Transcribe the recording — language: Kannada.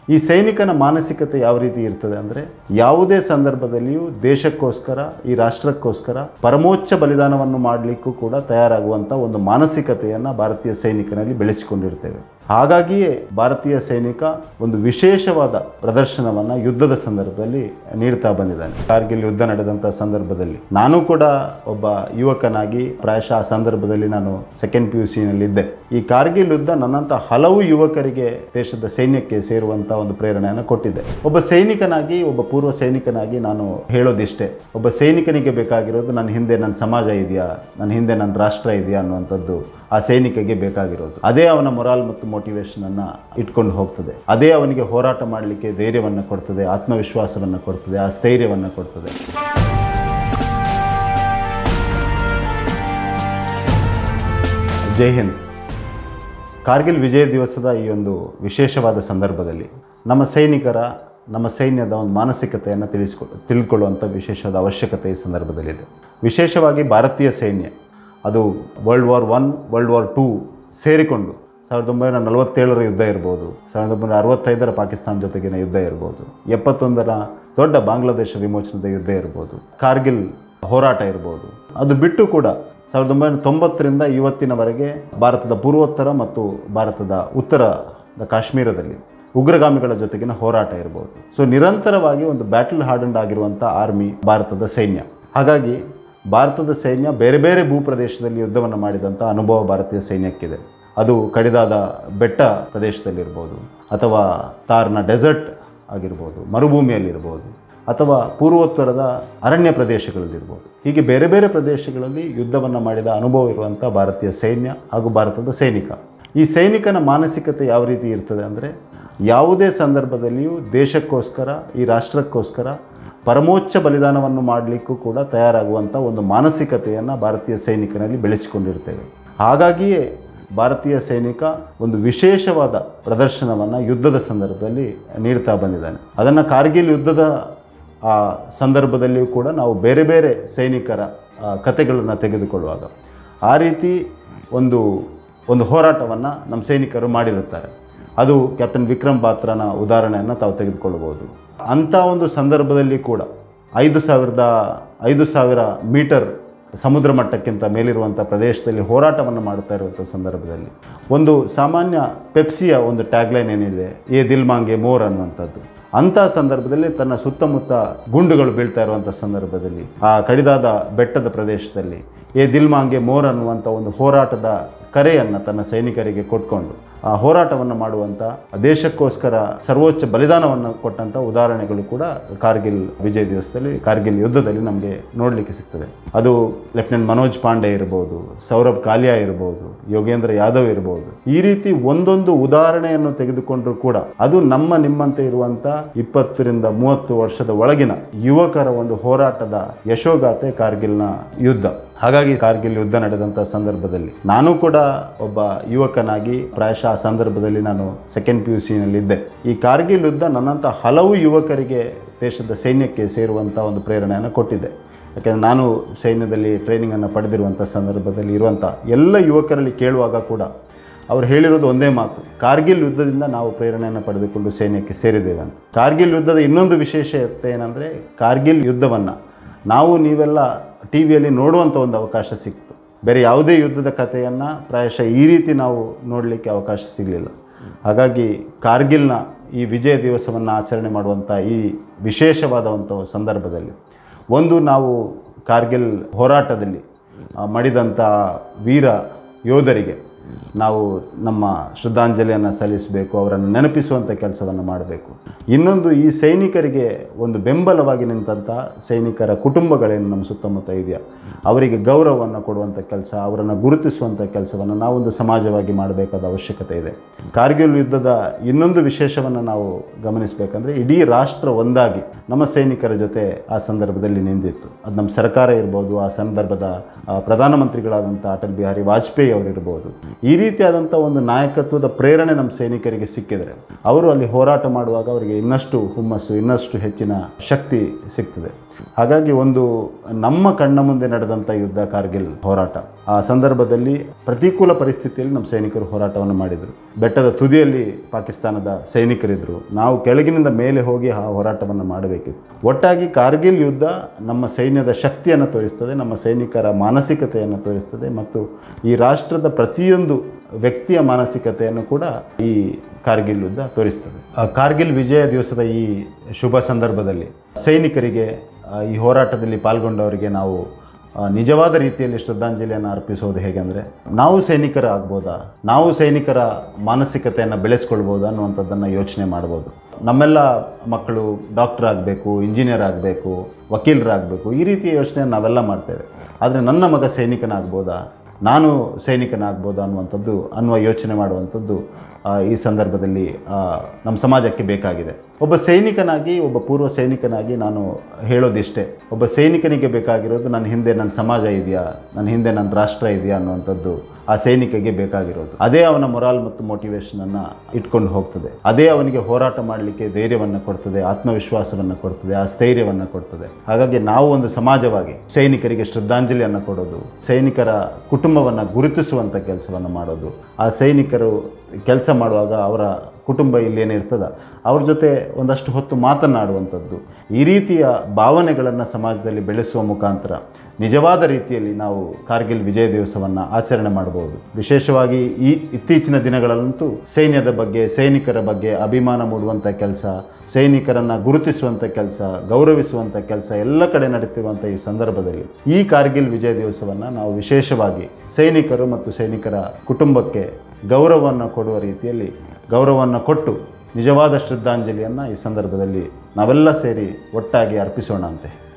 ಈ ಸೈನಿಕನ ಮಾನಸಿಕತೆ ಯಾವ ರೀತಿ ಇರ್ತದೆ ಅಂದರೆ ಯಾವುದೇ ಸಂದರ್ಭದಲ್ಲಿಯೂ ದೇಶಕ್ಕೋಸ್ಕರ ಈ ರಾಷ್ಟ್ರಕ್ಕೋಸ್ಕರ ಪರಮೋಚ್ಚ ಬಲಿದಾನವನ್ನು ಮಾಡಲಿಕ್ಕೂ ಕೂಡ ತಯಾರಾಗುವಂಥ ಒಂದು ಮಾನಸಿಕತೆಯನ್ನು ಭಾರತೀಯ ಸೈನಿಕನಲ್ಲಿ ಬೆಳೆಸಿಕೊಂಡಿರ್ತೇವೆ ಹಾಗಾಗಿಯೇ ಭಾರತೀಯ ಸೈನಿಕ ಒಂದು ವಿಶೇಷವಾದ ಪ್ರದರ್ಶನವನ್ನು ಯುದ್ಧದ ಸಂದರ್ಭದಲ್ಲಿ ನೀಡ್ತಾ ಬಂದಿದ್ದಾನೆ ಕಾರ್ಗಿಲ್ ಯುದ್ಧ ನಡೆದಂಥ ಸಂದರ್ಭದಲ್ಲಿ ನಾನು ಕೂಡ ಒಬ್ಬ ಯುವಕನಾಗಿ ಪ್ರಾಯಶಃ ಆ ಸಂದರ್ಭದಲ್ಲಿ ನಾನು ಸೆಕೆಂಡ್ ಪಿ ಯು ಸಿನಲ್ಲಿದ್ದೆ ಈ ಕಾರ್ಗಿಲ್ ಯುದ್ಧ ನನ್ನಂಥ ಹಲವು ಯುವಕರಿಗೆ ದೇಶದ ಸೈನ್ಯಕ್ಕೆ ಸೇರುವಂಥ ಒಂದು ಪ್ರೇರಣೆಯನ್ನು ಕೊಟ್ಟಿದೆ ಒಬ್ಬ ಸೈನಿಕನಾಗಿ ಒಬ್ಬ ಪೂರ್ವ ಸೈನಿಕನಾಗಿ ನಾನು ಹೇಳೋದಿಷ್ಟೇ ಒಬ್ಬ ಸೈನಿಕನಿಗೆ ಬೇಕಾಗಿರೋದು ನನ್ನ ಹಿಂದೆ ನನ್ನ ಸಮಾಜ ಇದೆಯಾ ನನ್ನ ಹಿಂದೆ ನನ್ನ ರಾಷ್ಟ್ರ ಇದೆಯಾ ಅನ್ನುವಂಥದ್ದು ಆ ಸೈನಿಕಗೆ ಬೇಕಾಗಿರೋದು ಅದೇ ಅವನ ಮೊರಾಲ್ ಮತ್ತು ಮೋಟಿವೇಶನ್ ಅನ್ನ ಇಟ್ಕೊಂಡು ಹೋಗ್ತದೆ ಅದೇ ಅವನಿಗೆ ಹೋರಾಟ ಮಾಡಲಿಕ್ಕೆ ಧೈರ್ಯವನ್ನು ಕೊಡ್ತದೆ ಆತ್ಮವಿಶ್ವಾಸವನ್ನು ಕೊಡ್ತದೆ ಆ ಸ್ಥೈರ್ಯವನ್ನು ಕೊಡ್ತದೆ ಜೈ ಹಿಂದ್ ಕಾರ್ಗಿಲ್ ವಿಜಯ ದಿವಸದ ಈ ಒಂದು ವಿಶೇಷವಾದ ಸಂದರ್ಭದಲ್ಲಿ ನಮ್ಮ ಸೈನಿಕರ ನಮ್ಮ ಸೈನ್ಯದ ಒಂದು ಮಾನಸಿಕತೆಯನ್ನು ತಿಳಿಸ್ಕೊ ತಿಳ್ಕೊಳ್ಳುವಂಥ ವಿಶೇಷವಾದ ಅವಶ್ಯಕತೆ ಈ ಸಂದರ್ಭದಲ್ಲಿದೆ ವಿಶೇಷವಾಗಿ ಭಾರತೀಯ ಸೈನ್ಯ ಅದು world war one world war two ಸೇರಿಕೊಂಡು ಸಾವಿರದ ಒಂಬೈನೂರ ನಲವತ್ತೇಳರ ಯುದ್ಧ ಇರ್ಬೋದು ಸಾವಿರದ ಒಂಬೈನೂರ ಅರವತ್ತೈದರ ಪಾಕಿಸ್ತಾನ ಜೊತೆಗಿನ ಯುದ್ಧ ಇರ್ಬೋದು ಎಪ್ಪತ್ತೊಂದರ ದೊಡ್ಡ ಬಾಂಗ್ಲಾದೇಶ ವಿಮೋಚನದ ಯುದ್ಧ ಇರ್ಬೋದು ಕಾರ್ಗಿಲ್ ಹೋರಾಟ ಇರ್ಬೋದು ಅದು ಬಿಟ್ಟು ಕೂಡ ಸಾವಿರದ ಒಂಬೈನೂರ ತೊಂಬತ್ತರಿಂದ ಇವತ್ತಿನವರೆಗೆ ಭಾರತದ ಪೂರ್ವೋತ್ತರ ಮತ್ತು ಭಾರತದ ಉತ್ತರದ ಕಾಶ್ಮೀರದಲ್ಲಿ ಉಗ್ರಗಾಮಿಗಳ ಜೊತೆಗಿನ ಹೋರಾಟ ಇರ್ಬೋದು ಸೊ ನಿರಂತರವಾಗಿ ಒಂದು ಬ್ಯಾಟಲ್ ಹಾರ್ಡನ್ಡ್ ಆಗಿರುವಂಥ ಆರ್ಮಿ ಭಾರತದ ಸೈನ್ಯ ಹಾಗಾಗಿ ಭಾರತದ ಸೈನ್ಯ ಬೇರೆ ಬೇರೆ ಭೂಪ್ರದೇಶದಲ್ಲಿ ಯುದ್ಧವನ್ನು ಮಾಡಿದಂಥ ಅನುಭವ ಭಾರತೀಯ ಸೈನ್ಯಕ್ಕಿದೆ ಅದು ಕಡಿದಾದ ಬೆಟ್ಟ ಪ್ರದೇಶದಲ್ಲಿರ್ಬೋದು ಅಥವಾ ತಾರ್ನ ಡೆಸರ್ಟ್ ಆಗಿರ್ಬೋದು ಮರುಭೂಮಿಯಲ್ಲಿರ್ಬೋದು ಅಥವಾ ಪೂರ್ವೋತ್ತರದ ಅರಣ್ಯ ಪ್ರದೇಶಗಳಲ್ಲಿರ್ಬೋದು ಹೀಗೆ ಬೇರೆ ಬೇರೆ ಪ್ರದೇಶಗಳಲ್ಲಿ ಯುದ್ಧವನ್ನು ಮಾಡಿದ ಅನುಭವ ಇರುವಂಥ ಭಾರತೀಯ ಸೈನ್ಯ ಹಾಗೂ ಭಾರತದ ಸೈನಿಕ ಈ ಸೈನಿಕನ ಮಾನಸಿಕತೆ ಯಾವ ರೀತಿ ಇರ್ತದೆ ಅಂದರೆ ಯಾವುದೇ ಸಂದರ್ಭದಲ್ಲಿಯೂ ದೇಶಕ್ಕೋಸ್ಕರ ಈ ರಾಷ್ಟ್ರಕ್ಕೋಸ್ಕರ ಪರಮೋಚ್ಚ ಬಲಿದಾನವನ್ನು ಮಾಡಲಿಕ್ಕೂ ಕೂಡ ತಯಾರಾಗುವಂಥ ಒಂದು ಮಾನಸಿಕತೆಯನ್ನು ಭಾರತೀಯ ಸೈನಿಕನಲ್ಲಿ ಬೆಳೆಸಿಕೊಂಡಿರ್ತೇವೆ ಹಾಗಾಗಿಯೇ ಭಾರತೀಯ ಸೈನಿಕ ಒಂದು ವಿಶೇಷವಾದ ಪ್ರದರ್ಶನವನ್ನು ಯುದ್ಧದ ಸಂದರ್ಭದಲ್ಲಿ ನೀಡ್ತಾ ಬಂದಿದ್ದಾನೆ ಅದನ್ನು ಕಾರ್ಗಿಲ್ ಯುದ್ಧದ ಆ ಸಂದರ್ಭದಲ್ಲಿಯೂ ಕೂಡ ನಾವು ಬೇರೆ ಬೇರೆ ಸೈನಿಕರ ಕತೆಗಳನ್ನು ತೆಗೆದುಕೊಳ್ಳುವಾಗ ಆ ರೀತಿ ಒಂದು ಒಂದು ಹೋರಾಟವನ್ನು ನಮ್ಮ ಸೈನಿಕರು ಮಾಡಿರುತ್ತಾರೆ ಅದು ಕ್ಯಾಪ್ಟನ್ ವಿಕ್ರಮ್ ಬಾತ್ರನ ಉದಾಹರಣೆಯನ್ನು ತಾವು ತೆಗೆದುಕೊಳ್ಳಬಹುದು ಅಂಥ ಒಂದು ಸಂದರ್ಭದಲ್ಲಿ ಕೂಡ ಐದು ಸಾವಿರದ ಐದು ಸಾವಿರ ಮೀಟರ್ ಸಮುದ್ರ ಮಟ್ಟಕ್ಕಿಂತ ಮೇಲಿರುವಂಥ ಪ್ರದೇಶದಲ್ಲಿ ಹೋರಾಟವನ್ನು ಮಾಡ್ತಾ ಇರುವಂಥ ಸಂದರ್ಭದಲ್ಲಿ ಒಂದು ಸಾಮಾನ್ಯ ಪೆಪ್ಸಿಯ ಒಂದು ಟ್ಯಾಗ್ಲೈನ್ ಏನಿದೆ ಏ ದಿಲ್ ಮಾಂಗೆ ಮೋರ್ ಅನ್ನುವಂಥದ್ದು ಅಂಥ ಸಂದರ್ಭದಲ್ಲಿ ತನ್ನ ಸುತ್ತಮುತ್ತ ಗುಂಡುಗಳು ಬೀಳ್ತಾ ಇರುವಂಥ ಸಂದರ್ಭದಲ್ಲಿ ಆ ಕಡಿದಾದ ಬೆಟ್ಟದ ಪ್ರದೇಶದಲ್ಲಿ ಏ ದಿಲ್ ಮಾಂಗೆ ಮೋರ್ ಅನ್ನುವಂಥ ಒಂದು ಹೋರಾಟದ ಕರೆಯನ್ನು ತನ್ನ ಸೈನಿಕರಿಗೆ ಕೊಟ್ಕೊಂಡು ಆ ಹೋರಾಟವನ್ನು ಮಾಡುವಂಥ ದೇಶಕ್ಕೋಸ್ಕರ ಸರ್ವೋಚ್ಚ ಬಲಿದಾನವನ್ನು ಕೊಟ್ಟಂಥ ಉದಾಹರಣೆಗಳು ಕೂಡ ಕಾರ್ಗಿಲ್ ವಿಜಯ ದಿವಸದಲ್ಲಿ ಕಾರ್ಗಿಲ್ ಯುದ್ಧದಲ್ಲಿ ನಮಗೆ ನೋಡಲಿಕ್ಕೆ ಸಿಗ್ತದೆ ಅದು ಲೆಫ್ಟಿನೆಂಟ್ ಮನೋಜ್ ಪಾಂಡೆ ಇರ್ಬೋದು ಸೌರಭ್ ಕಾಲಿಯಾ ಇರ್ಬೋದು ಯೋಗೇಂದ್ರ ಯಾದವ್ ಇರ್ಬೋದು ಈ ರೀತಿ ಒಂದೊಂದು ಉದಾಹರಣೆಯನ್ನು ತೆಗೆದುಕೊಂಡ್ರೂ ಕೂಡ ಅದು ನಮ್ಮ ನಿಮ್ಮಂತೆ ಇರುವಂಥ ಇಪ್ಪತ್ತರಿಂದ ಮೂವತ್ತು ವರ್ಷದ ಒಳಗಿನ ಯುವಕರ ಒಂದು ಹೋರಾಟದ ಯಶೋಗಾಥೆ ಕಾರ್ಗಿಲ್ನ ಯುದ್ಧ ಹಾಗಾಗಿ ಕಾರ್ಗಿಲ್ ಯುದ್ಧ ನಡೆದಂಥ ಸಂದರ್ಭದಲ್ಲಿ ನಾನು ಕೂಡ ಒಬ್ಬ ಯುವಕನಾಗಿ ಪ್ರಾಯಶಃ ಆ ಸಂದರ್ಭದಲ್ಲಿ ನಾನು ಸೆಕೆಂಡ್ ಪಿ ಯು ಸಿನಲ್ಲಿದ್ದೆ ಈ ಕಾರ್ಗಿಲ್ ಯುದ್ಧ ನನ್ನಂಥ ಹಲವು ಯುವಕರಿಗೆ ದೇಶದ ಸೈನ್ಯಕ್ಕೆ ಸೇರುವಂಥ ಒಂದು ಪ್ರೇರಣೆಯನ್ನು ಕೊಟ್ಟಿದೆ ಯಾಕೆಂದರೆ ನಾನು ಸೈನ್ಯದಲ್ಲಿ ಟ್ರೈನಿಂಗನ್ನು ಪಡೆದಿರುವಂಥ ಸಂದರ್ಭದಲ್ಲಿ ಇರುವಂಥ ಎಲ್ಲ ಯುವಕರಲ್ಲಿ ಕೇಳುವಾಗ ಕೂಡ ಅವ್ರು ಹೇಳಿರೋದು ಒಂದೇ ಮಾತು ಕಾರ್ಗಿಲ್ ಯುದ್ಧದಿಂದ ನಾವು ಪ್ರೇರಣೆಯನ್ನು ಪಡೆದುಕೊಂಡು ಸೈನ್ಯಕ್ಕೆ ಸೇರಿದ್ದೇವೆ ಅಂತ ಕಾರ್ಗಿಲ್ ಯುದ್ಧದ ಇನ್ನೊಂದು ವಿಶೇಷತೆ ಏನಂದರೆ ಕಾರ್ಗಿಲ್ ಯುದ್ಧವನ್ನು ನಾವು ನೀವೆಲ್ಲ ಟಿ ವಿಯಲ್ಲಿ ನೋಡುವಂಥ ಒಂದು ಅವಕಾಶ ಸಿಕ್ತು ಬೇರೆ ಯಾವುದೇ ಯುದ್ಧದ ಕಥೆಯನ್ನು ಪ್ರಾಯಶಃ ಈ ರೀತಿ ನಾವು ನೋಡಲಿಕ್ಕೆ ಅವಕಾಶ ಸಿಗಲಿಲ್ಲ ಹಾಗಾಗಿ ಕಾರ್ಗಿಲ್ನ ಈ ವಿಜಯ ದಿವಸವನ್ನು ಆಚರಣೆ ಮಾಡುವಂಥ ಈ ವಿಶೇಷವಾದ ಒಂದು ಸಂದರ್ಭದಲ್ಲಿ ಒಂದು ನಾವು ಕಾರ್ಗಿಲ್ ಹೋರಾಟದಲ್ಲಿ ಆ, ಮಡಿದಂಥ ವೀರ ಯೋಧರಿಗೆ ನಾವು ನಮ್ಮ ಶ್ರದ್ಧಾಂಜಲಿಯನ್ನು ಸಲ್ಲಿಸಬೇಕು ಅವರನ್ನು ನೆನಪಿಸುವಂಥ ಕೆಲಸವನ್ನು ಮಾಡಬೇಕು ಇನ್ನೊಂದು ಈ ಸೈನಿಕರಿಗೆ ಒಂದು ಬೆಂಬಲವಾಗಿ ನಿಂತಹ ಸೈನಿಕರ ಕುಟುಂಬಗಳೇನು ನಮ್ಮ ಸುತ್ತಮುತ್ತ ಇದೆಯಾ ಅವರಿಗೆ ಗೌರವವನ್ನು ಕೊಡುವಂಥ ಕೆಲಸ ಅವರನ್ನು ಗುರುತಿಸುವಂಥ ಕೆಲಸವನ್ನು ನಾವೊಂದು ಸಮಾಜವಾಗಿ ಮಾಡಬೇಕಾದ ಅವಶ್ಯಕತೆ ಇದೆ ಕಾರ್ಗಿಲ್ ಯುದ್ಧದ ಇನ್ನೊಂದು ವಿಶೇಷವನ್ನು ನಾವು ಗಮನಿಸಬೇಕಂದ್ರೆ ಇಡೀ ರಾಷ್ಟ್ರ ಒಂದಾಗಿ ನಮ್ಮ ಸೈನಿಕರ ಜೊತೆ ಆ ಸಂದರ್ಭದಲ್ಲಿ ನಿಂದಿತ್ತು ಅದು ನಮ್ಮ ಸರ್ಕಾರ ಇರ್ಬೋದು ಆ ಸಂದರ್ಭದ ಆ, ಪ್ರಧಾನಮಂತ್ರಿಗಳಾದಂಥ ಅಟಲ್ ಬಿಹಾರಿ ವಾಜಪೇಯಿ ಅವರಿರ್ಬೋದು ಈ ರೀತಿಯಾದಂಥ ಒಂದು ನಾಯಕತ್ವದ ಪ್ರೇರಣೆ ನಮ್ಮ ಸೈನಿಕರಿಗೆ ಸಿಕ್ಕಿದರೆ ಅವರು ಅಲ್ಲಿ ಹೋರಾಟ ಮಾಡುವಾಗ ಅವರಿಗೆ ಇನ್ನಷ್ಟು ಹುಮ್ಮಸ್ಸು ಇನ್ನಷ್ಟು ಹೆಚ್ಚಿನ ಶಕ್ತಿ ಸಿಗ್ತದೆ ಹಾಗಾಗಿ ಒಂದು ನಮ್ಮ ಕಣ್ಣ ಮುಂದೆ ನಡೆದಂಥ ಯುದ್ಧ ಕಾರ್ಗಿಲ್ ಹೋರಾಟ ಆ ಸಂದರ್ಭದಲ್ಲಿ ಪ್ರತಿಕೂಲ ಪರಿಸ್ಥಿತಿಯಲ್ಲಿ ನಮ್ಮ ಸೈನಿಕರು ಹೋರಾಟವನ್ನು ಮಾಡಿದರು ಬೆಟ್ಟದ ತುದಿಯಲ್ಲಿ ಪಾಕಿಸ್ತಾನದ ಸೈನಿಕರಿದ್ದರು ನಾವು ಕೆಳಗಿನಿಂದ ಮೇಲೆ ಹೋಗಿ ಆ ಹೋರಾಟವನ್ನು ಮಾಡಬೇಕಿತ್ತು ಒಟ್ಟಾಗಿ ಕಾರ್ಗಿಲ್ ಯುದ್ಧ ನಮ್ಮ ಸೈನ್ಯದ ಶಕ್ತಿಯನ್ನು ತೋರಿಸ್ತದೆ ನಮ್ಮ ಸೈನಿಕರ ಮಾನಸಿಕತೆಯನ್ನು ತೋರಿಸ್ತದೆ ಮತ್ತು ಈ ರಾಷ್ಟ್ರದ ಪ್ರತಿಯೊಂದು ವ್ಯಕ್ತಿಯ ಮಾನಸಿಕತೆಯನ್ನು ಕೂಡ ಈ ಕಾರ್ಗಿಲ್ ಯುದ್ಧ ತೋರಿಸ್ತದೆ ಆ ಕಾರ್ಗಿಲ್ ವಿಜಯ ದಿವಸದ ಈ ಶುಭ ಸಂದರ್ಭದಲ್ಲಿ ಸೈನಿಕರಿಗೆ ಆ, ಈ ಹೋರಾಟದಲ್ಲಿ ಪಾಲ್ಗೊಂಡವರಿಗೆ ನಾವು ಆ, ನಿಜವಾದ ರೀತಿಯಲ್ಲಿ ಶ್ರದ್ಧಾಂಜಲಿಯನ್ನು ಅರ್ಪಿಸೋದು ಹೇಗೆಂದರೆ ನಾವು ಸೈನಿಕರ ಆಗ್ಬೋದಾ ನಾವು ಸೈನಿಕರ ಮಾನಸಿಕತೆಯನ್ನು ಬೆಳೆಸ್ಕೊಳ್ಬೋದಾ ಅನ್ನುವಂಥದ್ದನ್ನು ಯೋಚನೆ ಮಾಡ್ಬೋದು ನಮ್ಮೆಲ್ಲ ಮಕ್ಕಳು ಡಾಕ್ಟರ್ ಆಗಬೇಕು ಇಂಜಿನಿಯರ್ ಆಗಬೇಕು ವಕೀಲರಾಗಬೇಕು ಈ ರೀತಿಯ ಯೋಚನೆ ನಾವೆಲ್ಲ ಮಾಡ್ತೇವೆ ಆದರೆ ನನ್ನ ಮಗ ಸೈನಿಕನಾಗ್ಬೋದಾ ನಾನು ಸೈನಿಕನಾಗ್ಬೋದಾ ಅನ್ನುವಂಥದ್ದು ಅನ್ನುವ ಯೋಚನೆ ಮಾಡುವಂಥದ್ದು ಆ, ಈ ಸಂದರ್ಭದಲ್ಲಿ ಆ, ನಮ್ಮ ಸಮಾಜಕ್ಕೆ ಬೇಕಾಗಿದೆ ಒಬ್ಬ ಸೈನಿಕನಾಗಿ ಒಬ್ಬ ಪೂರ್ವ ಸೈನಿಕನಾಗಿ ನಾನು ಹೇಳೋದಿಷ್ಟೇ ಒಬ್ಬ ಸೈನಿಕನಿಗೆ ಬೇಕಾಗಿರೋದು ನನ್ನ ಹಿಂದೆ ನನ್ನ ಸಮಾಜ ಇದೆಯಾ ನನ್ನ ಹಿಂದೆ ನನ್ನ ರಾಷ್ಟ್ರ ಇದೆಯಾ ಅನ್ನುವಂಥದ್ದು ಆ ಸೈನಿಕಗೆ ಬೇಕಾಗಿರೋದು ಅದೇ ಅವನ ಮೊರಾಲ್ ಮತ್ತು ಮೋಟಿವೇಶನನ್ನು ಇಟ್ಕೊಂಡು ಹೋಗ್ತದೆ ಅದೇ ಅವನಿಗೆ ಹೋರಾಟ ಮಾಡಲಿಕ್ಕೆ ಧೈರ್ಯವನ್ನು ಕೊಡ್ತದೆ ಆತ್ಮವಿಶ್ವಾಸವನ್ನು ಕೊಡ್ತದೆ ಆ ಸ್ಥೈರ್ಯವನ್ನು ಕೊಡ್ತದೆ ಹಾಗಾಗಿ ನಾವು ಒಂದು ಸಮಾಜವಾಗಿ ಸೈನಿಕರಿಗೆ ಶ್ರದ್ಧಾಂಜಲಿಯನ್ನು ಕೊಡೋದು ಸೈನಿಕರ ಕುಟುಂಬವನ್ನು ಗುರುತಿಸುವಂಥ ಕೆಲಸವನ್ನು ಮಾಡೋದು ಆ ಸೈನಿಕರು ಕೆಲಸ ಮಾಡುವಾಗ ಅವರ ಕುಟುಂಬ ಇಲ್ಲೇನಿರ್ತದ ಅವ್ರ ಜೊತೆ ಒಂದಷ್ಟು ಹೊತ್ತು ಮಾತನಾಡುವಂಥದ್ದು ಈ ರೀತಿಯ ಭಾವನೆಗಳನ್ನು ಸಮಾಜದಲ್ಲಿ ಬೆಳೆಸುವ ಮುಖಾಂತರ ನಿಜವಾದ ರೀತಿಯಲ್ಲಿ ನಾವು ಕಾರ್ಗಿಲ್ ವಿಜಯ ದಿವಸವನ್ನು ಆಚರಣೆ ಮಾಡಬಹುದು ವಿಶೇಷವಾಗಿ ಈ ಇತ್ತೀಚಿನ ದಿನಗಳಲ್ಲಂತೂ ಸೈನ್ಯದ ಬಗ್ಗೆ ಸೈನಿಕರ ಬಗ್ಗೆ ಅಭಿಮಾನ ಮೂಡುವಂಥ ಕೆಲಸ ಸೈನಿಕರನ್ನು ಗುರುತಿಸುವಂಥ ಕೆಲಸ ಗೌರವಿಸುವಂಥ ಕೆಲಸ ಎಲ್ಲ ಕಡೆ ನಡೀತಿರುವಂಥ ಈ ಸಂದರ್ಭದಲ್ಲಿ ಈ ಕಾರ್ಗಿಲ್ ವಿಜಯ ದಿವಸವನ್ನು ನಾವು ವಿಶೇಷವಾಗಿ ಸೈನಿಕರು ಮತ್ತು ಸೈನಿಕರ ಕುಟುಂಬಕ್ಕೆ ಗೌರವವನ್ನು ಕೊಡುವ ರೀತಿಯಲ್ಲಿ ಗೌರವವನ್ನು ಕೊಟ್ಟು ನಿಜವಾದ ಶ್ರದ್ಧಾಂಜಲಿಯನ್ನು ಈ ಸಂದರ್ಭದಲ್ಲಿ ನಾವೆಲ್ಲ ಸೇರಿ ಒಟ್ಟಾಗಿ ಅರ್ಪಿಸೋಣ ಅಂತೆ